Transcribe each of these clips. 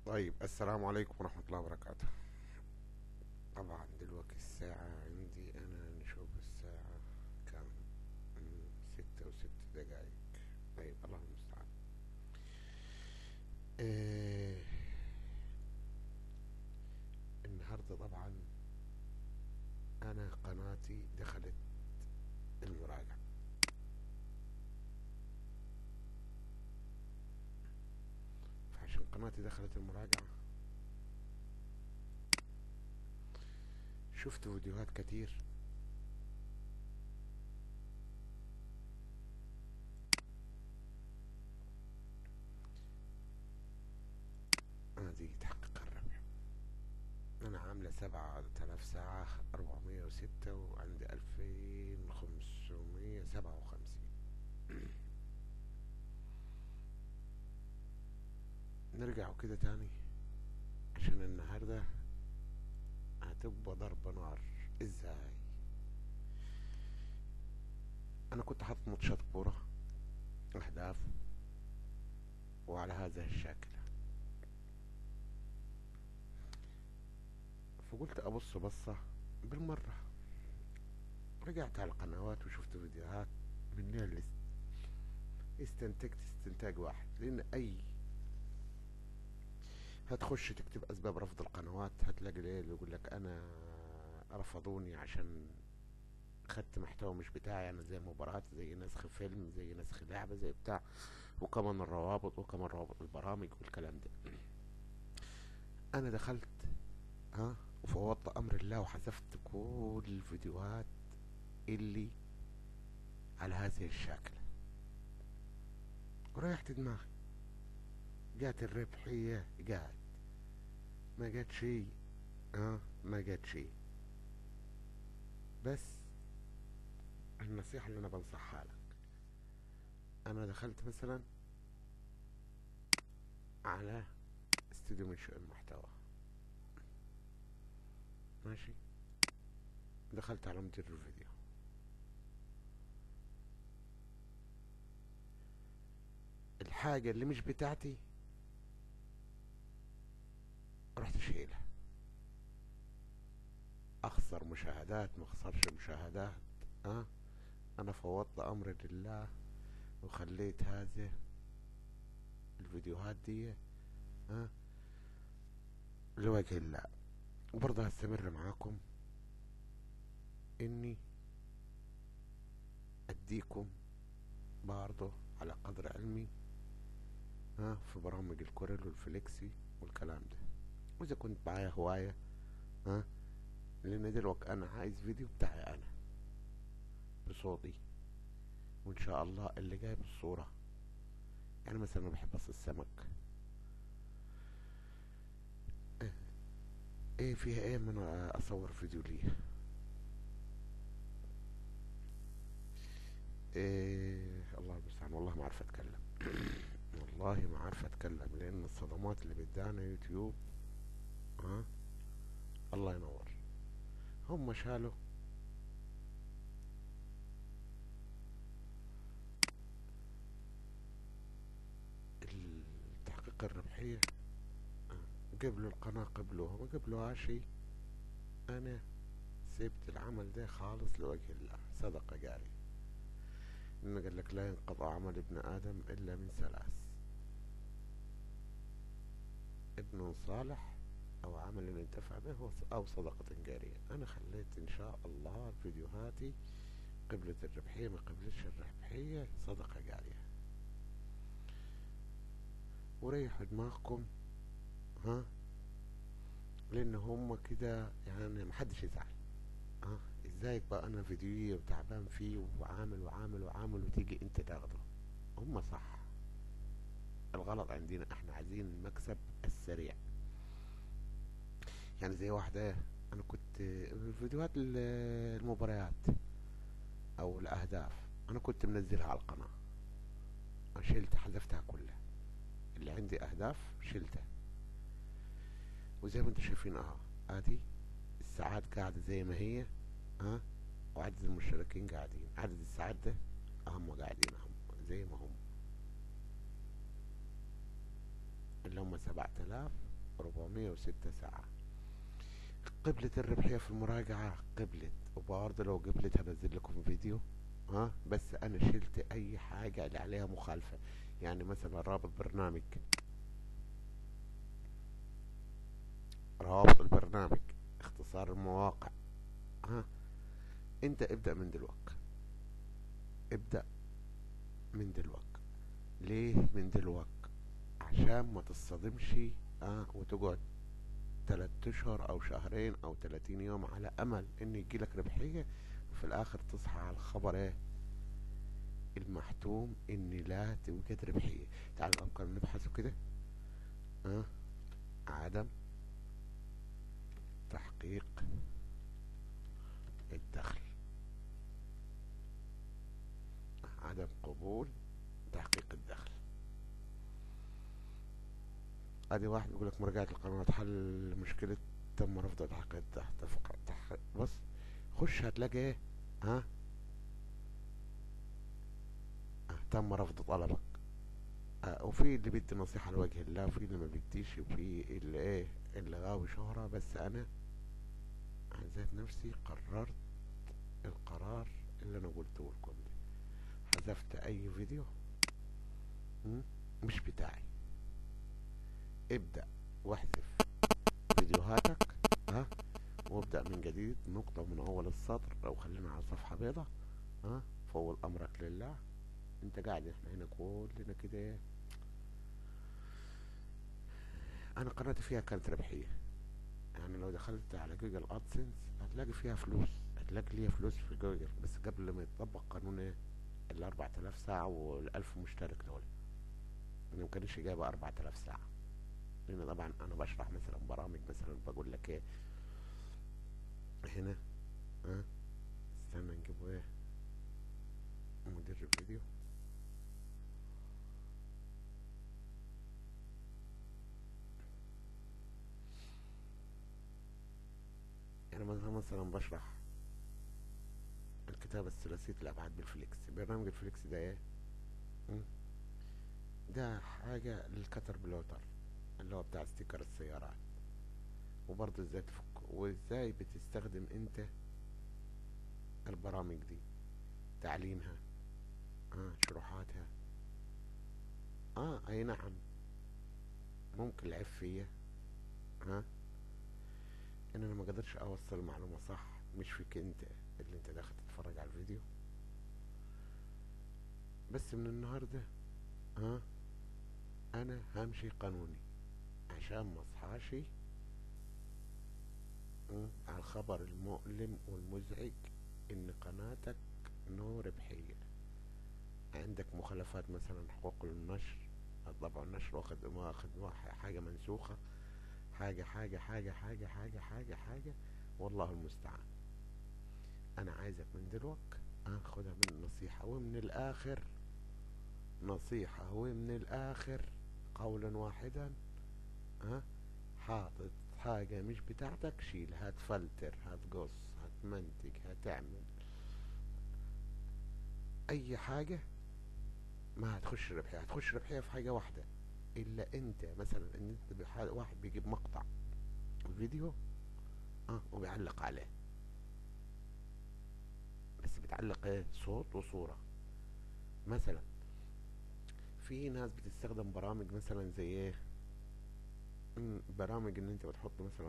طيب السلام عليكم ورحمة الله وبركاته طبعا دلوقتي الساعة عندي أنا نشوف الساعة كم مم، ستة وست دقايق طيب الله المستعان إيه النهاردة طبعا أنا قناتي دخلت المراجعة فعشان قناتي دخلت المراجعة شفت فيديوهات كتير هذه تحقق الربح أنا عاملة سبعة آلاف ساعة أربعمية وستة وعندي ألفين خمسمية سبعة وخمسين نرجع كده تاني عشان النهاردة هتبقى ضرب نار ازاي انا كنت حاطط ماتشات كورة اهداف وعلى هذا الشكل فقلت ابص بصة بالمرة رجعت على القنوات وشفت فيديوهات من اللي استنتجت استنتاج واحد لان اي هتخش تكتب اسباب رفض القنوات هتلاقي ايه اللي يقول لك انا رفضوني عشان خدت محتوى مش بتاعي انا زي مباراة زي نسخ فيلم زي نسخ لعبة زي بتاع وكمان الروابط وكمان روابط البرامج والكلام ده انا دخلت ها وفوضت امر الله وحذفت كل الفيديوهات اللي على هذا الشكل وريحت دماغي جات الربحية جات ما جات شي اه ما جات شي بس النصيحة اللي انا بنصحها لك انا دخلت مثلا على استوديو من شؤون المحتوى ماشي دخلت على مدير الفيديو الحاجة اللي مش بتاعتي رحت شايلها اخسر مشاهدات ما اخسرش مشاهدات اه انا فوضت امر لله وخليت هذه الفيديوهات دي اه لوجه الله وبرضه هستمر معاكم اني اديكم برضه على قدر علمي ها في برامج الكوريل والفليكسي والكلام ده واذا كنت معايا هواية ها لان دلوقتي انا عايز فيديو بتاعي انا بصوتي وان شاء الله اللي جاي بالصورة يعني مثلا انا بحب اصل السمك ايه إيه فيها ايه من اصور فيديو ليه إيه الله المستعان والله ما عارف اتكلم والله ما عارف اتكلم لان الصدمات اللي بتدانا يوتيوب ها الله ينور هم شالوا التحقيق الربحية آه، قبلوا القناة قبلوها ما قبلوها شي انا سبت العمل ده خالص لوجه الله صدقة جارية إنه قال لك لا ينقطع عمل ابن آدم إلا من ثلاث ابن صالح أو عمل ينتفع به أو صدقة جارية أنا خليت إن شاء الله فيديوهاتي قبلة الربحية ما قبلتش الربحية صدقة جارية وريحوا دماغكم ها لأن هم كده يعني محدش يزعل ها ازاي بقى انا فيديوية وتعبان فيه وعامل وعامل وعامل وتيجي انت تاخده هم صح الغلط عندنا احنا عايزين المكسب السريع يعني زي واحدة انا كنت فيديوهات ال- المباريات او الاهداف انا كنت منزلها على القناة شلت حذفتها كلها اللي عندي اهداف شلتها وزي ما انتم شايفين اهو ادي الساعات قاعدة زي ما هي ها وعدد المشتركين قاعدين عدد الساعات ده هم قاعدين هم زي ما هم اللي هم سبعة آلاف 406 ساعة قبلة الربحية في المراجعة قبلت وبرضه لو قبلت هنزل لكم فيديو ها بس انا شلت اي حاجة اللي عليها مخالفة يعني مثلا رابط برنامج روابط البرنامج اختصار المواقع ها انت ابدأ من دلوقتي ابدأ من دلوقتي ليه من دلوقتي عشان ما تصطدمش اه وتقعد تلات اشهر او شهرين او تلاتين يوم على امل ان يجيلك ربحية وفي الاخر تصحى على الخبر ايه المحتوم ان لا توجد ربحية تعالوا نبقى نبحث كده اه عدم تحقيق الدخل عدم قبول تحقيق الدخل ادي واحد بيقول لك مراجعة القنوات حل مشكلة تم رفض تحقيق الدخل تحقيق بص خش هتلاقي ايه ها آه، تم رفض طلبك آه وفي اللي بيدي نصيحة لوجه الله وفي اللي ما بيديش وفي اللي ايه اللي غاوي شهرة بس انا عن ذات نفسي قررت القرار اللي انا قلته لكم ده حذفت اي فيديو م? مش بتاعي ابدأ واحذف فيديوهاتك ها وابدأ من جديد نقطة من اول السطر او خلينا على صفحة بيضة ها فول امرك لله انت قاعد احنا هنا كلنا كده ايه انا قناتي فيها كانت ربحية يعني لو دخلت على جوجل ادسنس هتلاقي فيها فلوس هتلاقي ليها فلوس في جوجل بس قبل ما يتطبق قانون ايه ال 4000 ساعة والألف مشترك دول ما كانش جايبة 4000 ساعة لأن طبعا أنا بشرح مثلا برامج مثلا بقول لك ايه هنا ها استنى نجيبه ايه مدير الفيديو يعني مثلا مثلا بشرح الكتابة الثلاثية الأبعاد بالفليكس برنامج الفليكس ده ايه م? ده حاجة للكتر بلوتر اللي هو بتاع ستيكر السيارات وبرضه ازاي تفك وازاي بتستخدم انت البرامج دي تعليمها اه شروحاتها اه اي نعم ممكن العيب فيا ها آه. ان انا ما قدرتش اوصل المعلومة صح مش فيك انت اللي انت داخل تتفرج على الفيديو بس من النهاردة ها انا همشي قانوني عشان ما اصحاش على الخبر المؤلم والمزعج ان قناتك نو ربحية عندك مخالفات مثلا حقوق النشر طبعا النشر واخد واخد حاجة منسوخة حاجة حاجة حاجة حاجة حاجة حاجة حاجة والله المستعان انا عايزك من دلوقتي اخدها من النصيحة ومن الاخر نصيحة ومن الاخر قولا واحدا ها حاطط حاجة مش بتاعتك شيل هتفلتر هتقص هتمنتج هتعمل اي حاجة ما هتخش ربحية هتخش ربحية في حاجة واحدة الا انت مثلا ان انت واحد بيجيب مقطع فيديو اه وبيعلق عليه بس بتعلق ايه صوت وصورة مثلا في ناس بتستخدم برامج مثلا زي ايه برامج ان انت بتحط مثلا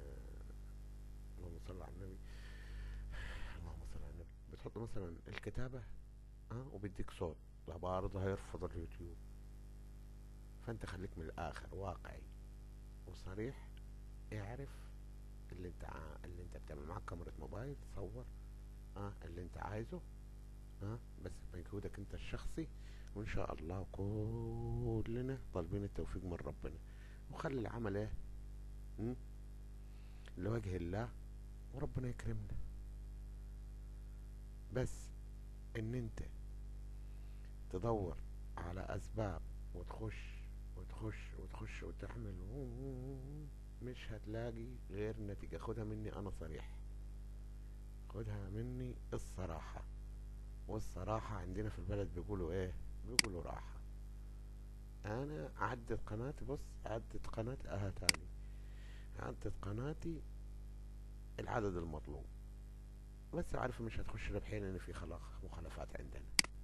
اللهم صل على النبي اللهم صل على النبي بتحط مثلا الكتابة اه وبيديك صوت لا برضه هيرفض اليوتيوب فانت خليك من الاخر واقعي وصريح اعرف اللي انت ع... اللي انت بتعمل معاك كاميرا موبايل تصور اه اللي انت عايزه اه بس بمجهودك انت الشخصي وان شاء الله كلنا طالبين التوفيق من ربنا وخلي العمل ايه م? لوجه الله وربنا يكرمنا بس ان انت تدور على اسباب وتخش وتخش وتخش وتعمل مش هتلاقي غير نتيجة خدها مني انا صريح خدها مني الصراحة والصراحة عندنا في البلد بيقولوا ايه بيقولوا راحة ها انا عدت قناتي بص عدت قناتي اها تاني عدت قناتي العدد المطلوب بس عارف مش هتخش ربحين ان في خلاق مخالفات عندنا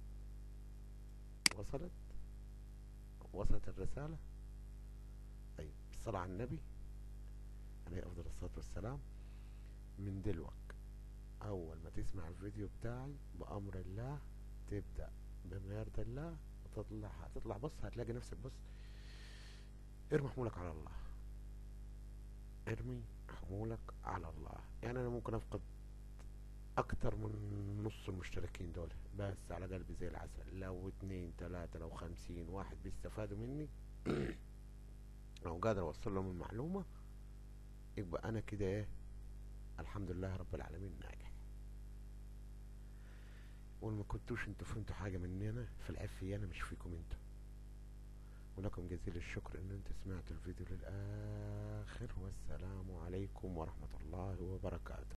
وصلت وصلت الرسالة طيب الصلاة على النبي عليه افضل الصلاة والسلام من دلوقت اول ما تسمع الفيديو بتاعي بامر الله تبدأ بما يرضي الله وتطلع هتطلع بص هتلاقي نفسك بص ارمي حمولك على الله ارمي حمولك على الله يعني انا ممكن افقد اكتر من نص المشتركين دول بس على قلبي زي العسل لو اتنين تلاتة لو خمسين واحد بيستفادوا مني او قادر اوصل لهم المعلومة يبقى انا كده ايه الحمد لله رب العالمين ناجح وما كنتوش انتوا فهمتوا حاجة مننا فالعيب في انا مش فيكم انتوا ولكم جزيل الشكر ان انتوا سمعتوا الفيديو للاخر والسلام عليكم ورحمة الله وبركاته